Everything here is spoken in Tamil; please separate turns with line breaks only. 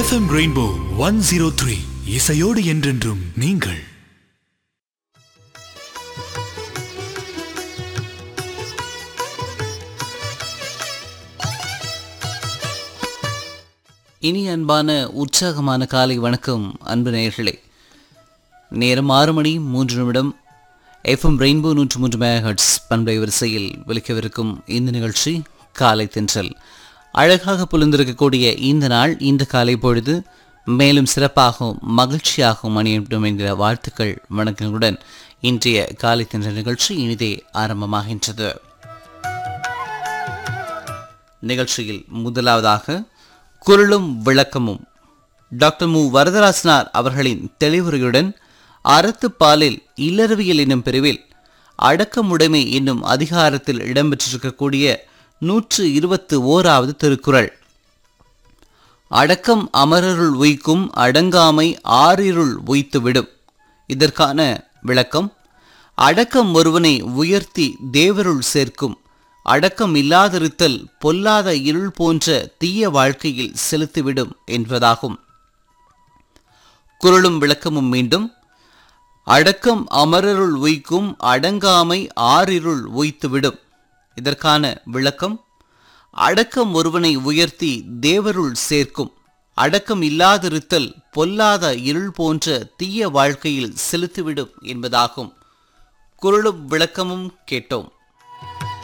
FM rainbow one zero three இசையோடு என்றென்றும் நீங்கள்
இனி அன்பான உற்சாகமான காலை வணக்கம் அன்பு நேயர்களே நேரம் ஆறு மணி மூன்று நிமிடம் எஃப்எம் ரெயின்போ நூற்று மூன்று மேகட்ஸ் பண்பை வரிசையில் விളിக்கவிருக்கும் இந்த நிகழ்ச்சி காலை தென்றல் அழகாக புலந்திருக்கக்கூடிய இந்த நாள் இந்த காலை பொழுது மேலும் சிறப்பாகவும் மகிழ்ச்சியாகவும் அணியிடும் என்கிற வாழ்த்துக்கள் வணக்கங்களுடன் இன்றைய காலை தென்றல் நிகழ்ச்சி இனிதே ஆரம்பமாகின்றது நிகழ்ச்சியில் முதலாவதாக குரலும் விளக்கமும் டாக்டர் மு வரதராசனார் அவர்களின் தெளிவுரையுடன் அறத்துப்பாலில் இல்லறவியல் என்னும் பிரிவில் அடக்கமுடைமை என்னும் அதிகாரத்தில் இடம்பெற்றிருக்கக்கூடிய நூற்று இருபத்து ஓராவது திருக்குறள் அடக்கம் அமரருள் உய்க்கும் அடங்காமை ஆறிருள் உய்த்துவிடும் இதற்கான விளக்கம் அடக்கம் ஒருவனை உயர்த்தி தேவருள் சேர்க்கும் அடக்கம் இல்லாதிருத்தல் பொல்லாத இருள் போன்ற தீய வாழ்க்கையில் செலுத்திவிடும் என்பதாகும் குரலும் விளக்கமும் மீண்டும் அடக்கம் அமரருள் உய்க்கும் அடங்காமை ஆறிருள் உய்த்துவிடும் இதற்கான விளக்கம் அடக்கம் ஒருவனை உயர்த்தி தேவருள் சேர்க்கும் அடக்கம் இல்லாதிருத்தல் பொல்லாத இருள் போன்ற தீய வாழ்க்கையில் செலுத்திவிடும் என்பதாகும் குரலும் விளக்கமும் கேட்டோம்